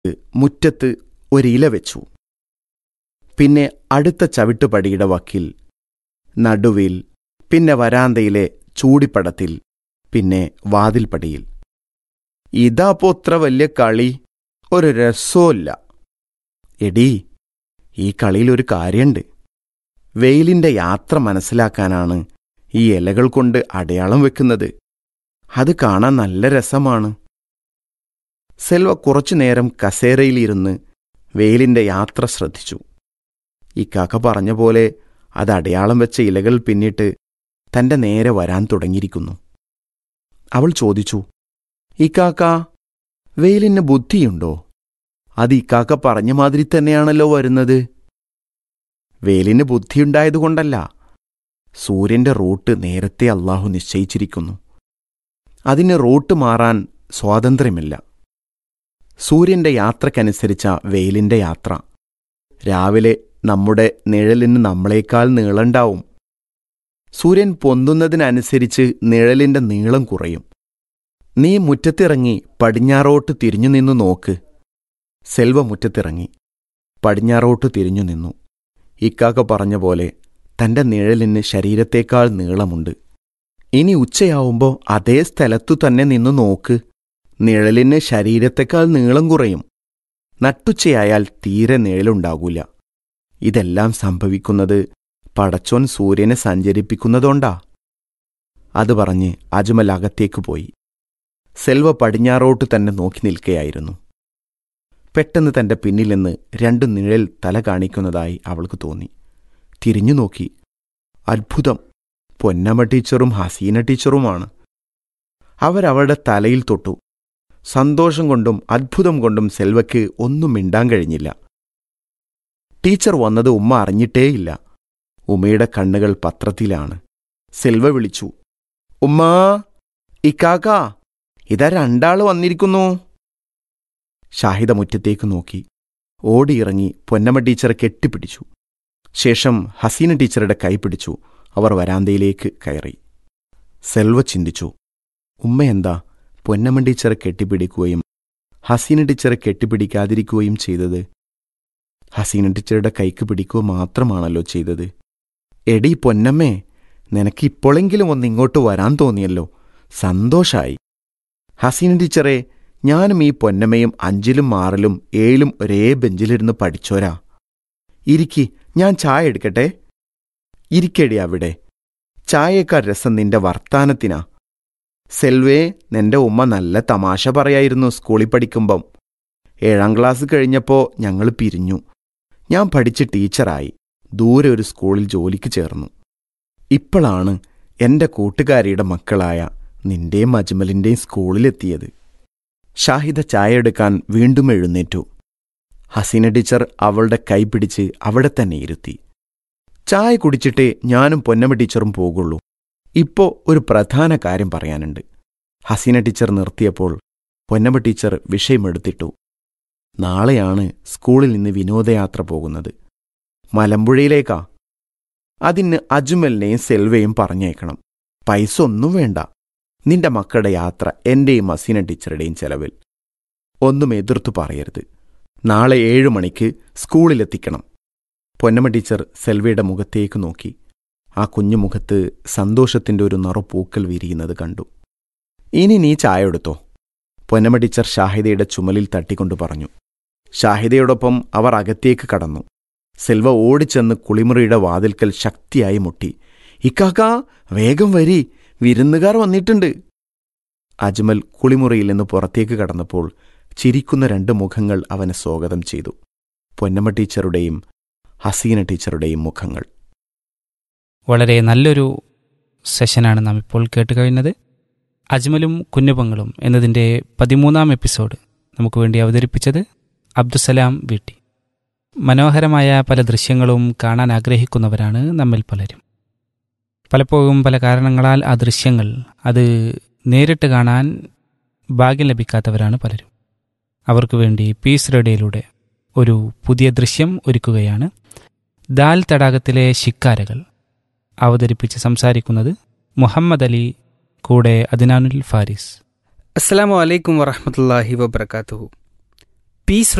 മുറ്റത്ത് ഒരില വെച്ചു പിന്നെ അടുത്ത ചവിട്ടുപടിയുടെ വക്കിൽ നടുവിൽ പിന്നെ വരാന്തയിലെ ചൂടിപ്പടത്തിൽ പിന്നെ വാതിൽപ്പടിയിൽ ഇതാപ്പോ അത്ര വലിയ കളി ഒരു രസമില്ല എടീ ഈ കളിയിൽ ഒരു കാര്യമുണ്ട് വെയിലിന്റെ യാത്ര മനസ്സിലാക്കാനാണ് ഈ ഇലകൾ കൊണ്ട് അടയാളം വെക്കുന്നത് അത് കാണാൻ നല്ല രസമാണ് സെൽവ കുറച്ചു നേരം കസേരയിലിരുന്ന് വെയിലിന്റെ യാത്ര ശ്രദ്ധിച്ചു ഇക്കാക്ക പറഞ്ഞ പോലെ അത് അടയാളം വെച്ച ഇലകൾ പിന്നിട്ട് തന്റെ നേരെ വരാൻ തുടങ്ങിയിരിക്കുന്നു അവൾ ചോദിച്ചു ഇക്കാക്ക വെയിലിന് ബുദ്ധിയുണ്ടോ അത് ഇക്കാക്ക പറഞ്ഞ മാതിരി തന്നെയാണല്ലോ വരുന്നത് വെയിലിന് ബുദ്ധിയുണ്ടായതുകൊണ്ടല്ല സൂര്യന്റെ റൂട്ട് നേരത്തെ അള്ളാഹു നിശ്ചയിച്ചിരിക്കുന്നു അതിന് റൂട്ട് മാറാൻ സ്വാതന്ത്ര്യമില്ല സൂര്യന്റെ യാത്രക്കനുസരിച്ച വെയിലിന്റെ യാത്ര രാവിലെ നമ്മുടെ നിഴലിന് നമ്മളെക്കാൾ നീളണ്ടാവും സൂര്യൻ പൊന്തുന്നതിനനുസരിച്ച് നിഴലിന്റെ നീളം കുറയും നീ മുറ്റത്തിറങ്ങി പടിഞ്ഞാറോട്ട് തിരിഞ്ഞു നിന്നു നോക്ക് സെൽവ മുറ്റത്തിറങ്ങി പടിഞ്ഞാറോട്ട് തിരിഞ്ഞു നിന്നു ഇക്കാക്ക പറഞ്ഞ പോലെ തന്റെ നിഴലിന് ശരീരത്തേക്കാൾ നീളമുണ്ട് ഇനി ഉച്ചയാവുമ്പോൾ അതേ സ്ഥലത്തു തന്നെ നിന്നു നോക്ക് നിഴലിന് ശരീരത്തേക്കാൾ നീളം കുറയും നട്ടുച്ചയായാൽ തീരെ നിഴലുണ്ടാകൂല ഇതെല്ലാം സംഭവിക്കുന്നത് പടച്ചോൻ സൂര്യനെ സഞ്ചരിപ്പിക്കുന്നതുകൊണ്ടാ അത് പറഞ്ഞ് അജ്മൽ അകത്തേക്ക് പോയി സെൽവ പടിഞ്ഞാറോട്ട് തന്നെ നോക്കി നിൽക്കുകയായിരുന്നു പെട്ടെന്ന് തന്റെ പിന്നിൽ നിന്ന് രണ്ട് നിഴൽ തല കാണിക്കുന്നതായി അവൾക്ക് തോന്നി തിരിഞ്ഞു നോക്കി അത്ഭുതം പൊന്നമ്മ ടീച്ചറും ഹസീന ടീച്ചറുമാണ് അവരവളുടെ തലയിൽ തൊട്ടു സന്തോഷം കൊണ്ടും അത്ഭുതം കൊണ്ടും സെൽവയ്ക്ക് ഒന്നും മിണ്ടാൻ കഴിഞ്ഞില്ല ടീച്ചർ വന്നത് ഉമ്മ അറിഞ്ഞിട്ടേയില്ല ഉമ്മയുടെ കണ്ണുകൾ പത്രത്തിലാണ് സെൽവ വിളിച്ചു ഉമ്മാ ഇക്കാക്ക ഇതാ രണ്ടാള് വന്നിരിക്കുന്നു ഷാഹിദ മുറ്റത്തേക്ക് നോക്കി ഓടിയിറങ്ങി പൊന്നമ്മ ടീച്ചറെ കെട്ടിപ്പിടിച്ചു ശേഷം ഹസീന ടീച്ചറുടെ കൈ പിടിച്ചു അവർ വരാന്തയിലേക്ക് കയറി സെൽവ ചിന്തിച്ചു ഉമ്മയെന്താ പൊന്നമ്മ ടീച്ചറെ കെട്ടിപ്പിടിക്കുകയും ഹസീന ടീച്ചറെ കെട്ടിപ്പിടിക്കാതിരിക്കുകയും ചെയ്തത് ഹസീന ടീച്ചറുടെ കൈക്ക് പിടിക്കുക മാത്രമാണല്ലോ ചെയ്തത് എടി പൊന്നമ്മേ നിനക്ക് ഇപ്പോഴെങ്കിലും ഒന്ന് ഇങ്ങോട്ട് വരാൻ തോന്നിയല്ലോ സന്തോഷായി ഹസീന ടീച്ചറെ ഞാനും ഈ പൊന്നമ്മയും അഞ്ചിലും ആറിലും ഏഴിലും ഒരേ ബെഞ്ചിലിരുന്ന് പഠിച്ചോരാ ഇരിക്കി ഞാൻ ചായ എടുക്കട്ടെ ഇരിക്കടി അവിടെ ചായയേക്കാൾ രസം നിന്റെ വർത്താനത്തിനാ സെൽവേ നിന്റെ ഉമ്മ നല്ല തമാശ പറയായിരുന്നു സ്കൂളിൽ പഠിക്കുമ്പം ഏഴാം ക്ലാസ് കഴിഞ്ഞപ്പോ ഞങ്ങൾ പിരിഞ്ഞു ഞാൻ പഠിച്ച് ടീച്ചറായി ദൂരെ ഒരു സ്കൂളിൽ ജോലിക്ക് ചേർന്നു ഇപ്പോഴാണ് എന്റെ കൂട്ടുകാരിയുടെ മക്കളായ നിന്റെയും അജ്മലിന്റെയും സ്കൂളിലെത്തിയത് ഷാഹിദ ചായ എടുക്കാൻ വീണ്ടും എഴുന്നേറ്റു ഹസീന ടീച്ചർ അവളുടെ കൈ പിടിച്ച് അവിടെ തന്നെ ഇരുത്തി ചായ കുടിച്ചിട്ടേ ഞാനും പൊന്നമ്മ ടീച്ചറും പോകുള്ളൂ ഇപ്പോ ഒരു പ്രധാന കാര്യം പറയാനുണ്ട് ഹസീന ടീച്ചർ നിർത്തിയപ്പോൾ പൊന്നമ്മ ടീച്ചർ വിഷയമെടുത്തിട്ടു നാളെയാണ് സ്കൂളിൽ നിന്ന് വിനോദയാത്ര പോകുന്നത് മലമ്പുഴയിലേക്കാ അതിന് അജ്മലിനെയും സെൽവയും പറഞ്ഞേക്കണം പൈസ ഒന്നും വേണ്ട നിന്റെ മക്കളുടെ യാത്ര എന്റെയും ഹസീന ടീച്ചറുടെയും ചെലവിൽ ഒന്നും എതിർത്തു പറയരുത് നാളെ ഏഴു മണിക്ക് സ്കൂളിലെത്തിക്കണം പൊന്നമ്മ ടീച്ചർ സെൽവയുടെ മുഖത്തേക്ക് നോക്കി ആ കുഞ്ഞു മുഖത്ത് സന്തോഷത്തിന്റെ ഒരു നറുപൂക്കൽ വിരിയുന്നത് കണ്ടു ഇനി നീ ചായ എടുത്തോ പൊന്നമ്മ ടീച്ചർ ഷാഹിദയുടെ ചുമലിൽ തട്ടിക്കൊണ്ട് പറഞ്ഞു ഷാഹിദയോടൊപ്പം അവർ അകത്തേക്ക് കടന്നു സെൽവ ഓടിച്ചെന്ന് കുളിമുറിയുടെ വാതിൽക്കൽ ശക്തിയായി മുട്ടി ഇക്കാക്ക വേഗം വരി വിരുന്നുകാർ വന്നിട്ടുണ്ട് അജ്മൽ കുളിമുറിയിൽ നിന്ന് പുറത്തേക്ക് കടന്നപ്പോൾ ചിരിക്കുന്ന രണ്ട് മുഖങ്ങൾ അവനെ സ്വാഗതം ചെയ്തു പൊന്നമ്മ ടീച്ചറുടെയും ഹസീന ടീച്ചറുടെയും മുഖങ്ങൾ വളരെ നല്ലൊരു സെഷനാണ് നാം ഇപ്പോൾ കേട്ട് കഴിഞ്ഞത് അജ്മലും കുഞ്ഞുപങ്ങളും എന്നതിൻ്റെ പതിമൂന്നാം എപ്പിസോഡ് നമുക്ക് വേണ്ടി അവതരിപ്പിച്ചത് അബ്ദുസലാം വീട്ടി മനോഹരമായ പല ദൃശ്യങ്ങളും കാണാൻ ആഗ്രഹിക്കുന്നവരാണ് നമ്മിൽ പലരും പലപ്പോഴും പല കാരണങ്ങളാൽ ആ ദൃശ്യങ്ങൾ അത് നേരിട്ട് കാണാൻ ഭാഗ്യം ലഭിക്കാത്തവരാണ് പലരും അവർക്ക് വേണ്ടി പീസ് റേഡിയോയിലൂടെ ഒരു പുതിയ ദൃശ്യം ഒരുക്കുകയാണ് ദാൽ തടാകത്തിലെ ശിക്കാരകൾ അവതരിപ്പിച്ച് സംസാരിക്കുന്നത് മുഹമ്മദ് അലി കൂടെ അദ്നാനുൽ ഫാരിസ് അസ്സാം വലൈക്കും വറഹമത്തല്ലാഹി വബർക്കാത്തുഹു പീസ്